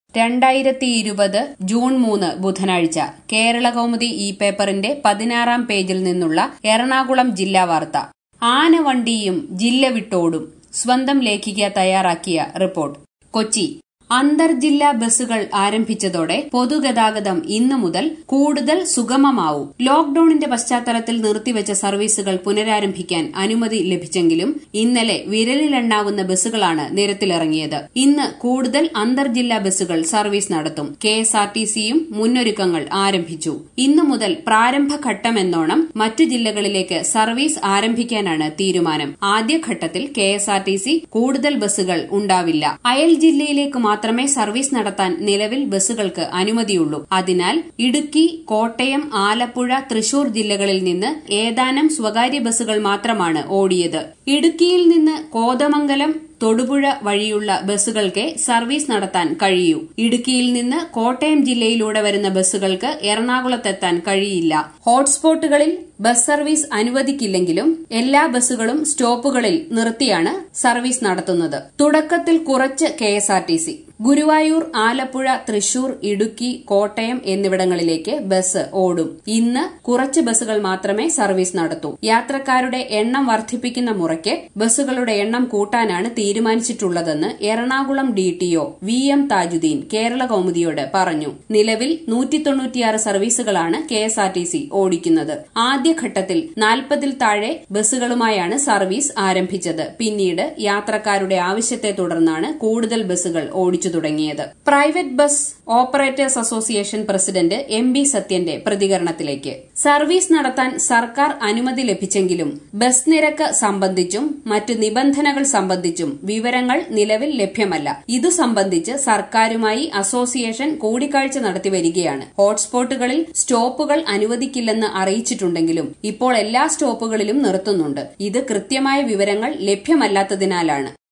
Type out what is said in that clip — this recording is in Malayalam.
രണ്ടായിരത്തി ഇരുപത് ജൂൺ മൂന്ന് ബുധനാഴ്ച കേരളകൗമുദി ഈ പേപ്പറിന്റെ പതിനാറാം പേജിൽ നിന്നുള്ള എറണാകുളം ജില്ലാ വാർത്ത ആനവണ്ടിയും ജില്ല വിട്ടോടും സ്വന്തം ലേഖിക തയ്യാറാക്കിയ റിപ്പോർട്ട് കൊച്ചി അന്തർജില്ലാ ബസ്സുകൾ ആരംഭിച്ചതോടെ പൊതുഗതാഗതം ഇന്നു മുതൽ കൂടുതൽ സുഗമമാവും ലോക്ഡൌണിന്റെ പശ്ചാത്തലത്തിൽ നിർത്തിവച്ച സർവീസുകൾ പുനരാരംഭിക്കാൻ അനുമതി ലഭിച്ചെങ്കിലും ഇന്നലെ വിരലിലെണ്ണാവുന്ന ബസ്സുകളാണ് നിരത്തിലിറങ്ങിയത് ഇന്ന് കൂടുതൽ അന്തർജില്ലാ ബസ്സുകൾ സർവീസ് നടത്തും കെ എസ് ആർ ടി സിയും മുന്നൊരുക്കങ്ങൾ ആരംഭിച്ചു ഇന്നു മുതൽ പ്രാരംഭഘട്ടമെന്നോണം മറ്റു ജില്ലകളിലേക്ക് സർവീസ് ആരംഭിക്കാനാണ് തീരുമാനം ആദ്യഘട്ടത്തിൽ K S R T C കൂടുതൽ ബസ്സുകൾ ഉണ്ടാവില്ല അയൽ ജില്ലയിലേക്ക് മാത്രമേ സർവീസ് നടത്താൻ നിലവിൽ ബസ്സുകൾക്ക് അനുമതിയുള്ളൂ അതിനാൽ ഇടുക്കി കോട്ടയം ആലപ്പുഴ തൃശൂർ ജില്ലകളിൽ നിന്ന് ഏതാനും സ്വകാര്യ ബസ്സുകൾ മാത്രമാണ് ഓടിയത് ഇടുക്കിയിൽ നിന്ന് കോതമംഗലം തൊടുപുഴ വഴിയുള്ള ബസ്സുകൾക്ക് സർവീസ് നടത്താൻ കഴിയൂ ഇടുക്കിയിൽ നിന്ന് കോട്ടയം ജില്ലയിലൂടെ വരുന്ന ബസ്സുകൾക്ക് എറണാകുളത്തെത്താൻ കഴിയില്ല ഹോട്ട്സ്പോട്ടുകളിൽ ബസ് സർവീസ് അനുവദിക്കില്ലെങ്കിലും എല്ലാ ബസ്സുകളും സ്റ്റോപ്പുകളിൽ നിർത്തിയാണ് സർവീസ് നടത്തുന്നത് തുടക്കത്തിൽ കുറച്ച് K S R T C Guruvayur Alappuzha Thrissur Idukki Kottayam എന്നിവിടങ്ങളിലേക്ക് ബസ് ഓടും ഇന്ന് കുറച്ച് ബസ്സുകൾ മാത്രമേ സർവീസ് നടത്തൂ യാത്രക്കാരുടെ എണ്ണം വർദ്ധിപ്പിക്കുന്ന മുറയ്ക്ക് ബസ്സുകളുടെ എണ്ണം കൂട്ടാനാണ് തീരുമാനിച്ചിട്ടുള്ളതെന്ന് Ernakulam D T O V M Thajudheen Kerala കൌമുദിയോട് പറഞ്ഞു നിലവിൽ നൂറ്റി തൊണ്ണൂറ്റിയാറ് സർവീസുകളാണ് K S R T C ഓടിക്കുന്നത് ആദ്യഘട്ടത്തിൽ നാൽപ്പതിൽ താഴെ ബസ്സുകളുമായാണ് സർവീസ് ആരംഭിച്ചത് പിന്നീട് യാത്രക്കാരുടെ ആവശ്യത്തെ തുടർന്നാണ് കൂടുതൽ ബസ്സുകൾ ഓടിച്ചു തുടങ്ങിയത് private bus operators association president M B സത്യന്റെ പ്രതികരണത്തിലേക്ക് സർവീസ് നടത്താൻ സർക്കാർ അനുമതി ലഭിച്ചെങ്കിലും ബസ് നിരക്ക് സംബന്ധിച്ചും മറ്റു നിബന്ധനകൾ സംബന്ധിച്ചും വിവരങ്ങൾ നിലവിൽ ലഭ്യമല്ല ഇതു സംബന്ധിച്ച് സർക്കാരുമായി അസോസിയേഷൻ കൂടിക്കാഴ്ച നടത്തിവരികയാണ് ഹോട്ട്സ്പോട്ടുകളിൽ സ്റ്റോപ്പുകൾ അനുവദിക്കില്ലെന്ന് അറിയിച്ചിട്ടുണ്ടെങ്കിലും ഇപ്പോൾ എല്ലാ സ്റ്റോപ്പുകളിലും നിർത്തുന്നുണ്ട് ഇത് കൃത്യമായ വിവരങ്ങൾ ലഭ്യമല്ലാത്തതിനാലാണ്